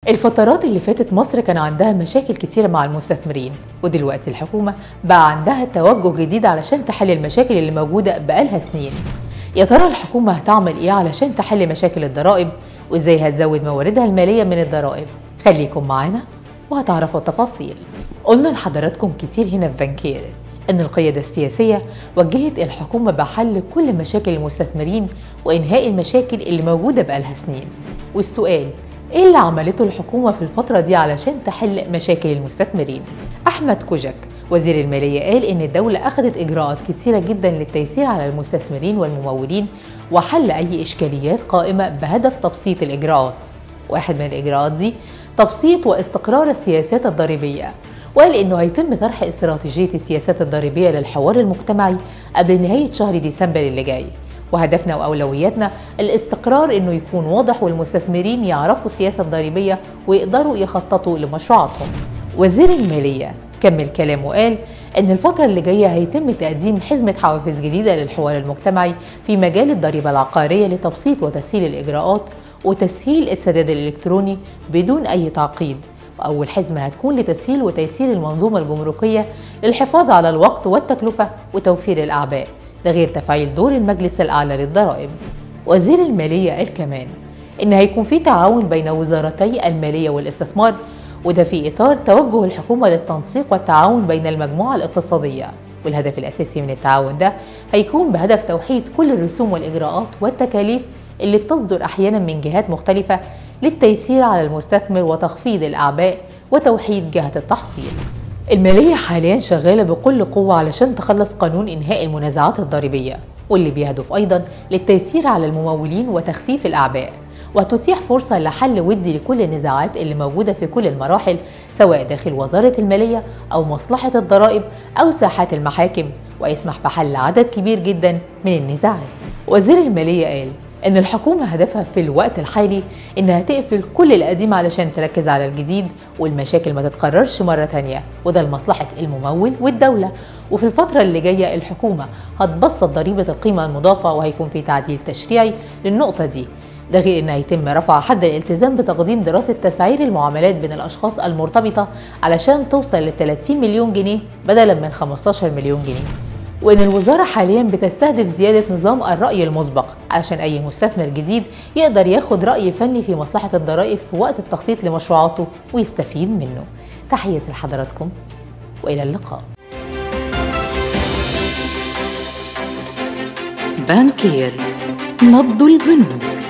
الفترات اللي فاتت مصر كان عندها مشاكل كتيرة مع المستثمرين ودلوقتي الحكومة بقى عندها توجه جديد علشان تحل المشاكل اللي موجودة بقالها سنين يا ترى الحكومة هتعمل ايه علشان تحل مشاكل الضرائب وازاي هتزود مواردها المالية من الضرائب خليكم معانا وهتعرفوا التفاصيل قلنا لحضراتكم كتير هنا في فانكير ان القيادة السياسية وجهت الحكومة بحل كل مشاكل المستثمرين وانهاء المشاكل اللي موجودة بقالها سنين والسؤال ايه اللي عملته الحكومة في الفترة دي علشان تحل مشاكل المستثمرين؟ أحمد كوجك وزير المالية قال إن الدولة أخذت إجراءات كتيرة جدا للتيسير على المستثمرين والممولين وحل أي إشكاليات قائمة بهدف تبسيط الإجراءات. واحد من الإجراءات دي تبسيط واستقرار السياسات الضريبية وقال إنه هيتم طرح استراتيجية السياسات الضريبية للحوار المجتمعي قبل نهاية شهر ديسمبر اللي جاي وهدفنا واولوياتنا الاستقرار انه يكون واضح والمستثمرين يعرفوا السياسه الضريبيه ويقدروا يخططوا لمشروعاتهم. وزير الماليه كمل كلامه وقال ان الفتره اللي جايه هيتم تقديم حزمه حوافز جديده للحوار المجتمعي في مجال الضريبه العقاريه لتبسيط وتسهيل الاجراءات وتسهيل السداد الالكتروني بدون اي تعقيد. وأول حزمة هتكون لتسهيل وتيسير المنظومة الجمركية للحفاظ على الوقت والتكلفة وتوفير الأعباء ده غير تفعيل دور المجلس الأعلى للضرائب وزير المالية قال كمان إن هيكون في تعاون بين وزارتي المالية والاستثمار وده في إطار توجه الحكومة للتنسيق والتعاون بين المجموعة الاقتصادية والهدف الأساسي من التعاون ده هيكون بهدف توحيد كل الرسوم والإجراءات والتكاليف اللي بتصدر أحيانا من جهات مختلفة للتيسير على المستثمر وتخفيض الأعباء وتوحيد جهة التحصيل المالية حاليا شغالة بكل قوة علشان تخلص قانون إنهاء المنازعات الضريبية واللي بيهدف أيضا للتيسير على الممولين وتخفيف الأعباء وتتيح فرصة لحل ودي لكل النزاعات اللي موجودة في كل المراحل سواء داخل وزارة المالية أو مصلحة الضرائب أو ساحات المحاكم ويسمح بحل عدد كبير جدا من النزاعات وزير المالية قال إن الحكومة هدفها في الوقت الحالي إنها تقفل كل القديم علشان تركز على الجديد والمشاكل ما تتكررش مرة تانية وده لمصلحة الممول والدولة وفي الفترة اللي جاية الحكومة هتبسط ضريبة القيمة المضافة وهيكون في تعديل تشريعي للنقطة دي ده غير ان هيتم رفع حد الالتزام بتقديم دراسة تسعير المعاملات بين الاشخاص المرتبطة علشان توصل ل 30 مليون جنيه بدلا من 15 مليون جنيه وإن الوزارة حاليا بتستهدف زيادة نظام الرأي المسبق عشان أي مستثمر جديد يقدر ياخد رأي فني في مصلحة الضرائب في وقت التخطيط لمشروعاته ويستفيد منه تحياتي لحضراتكم وإلى اللقاء بانكير نبض البنوك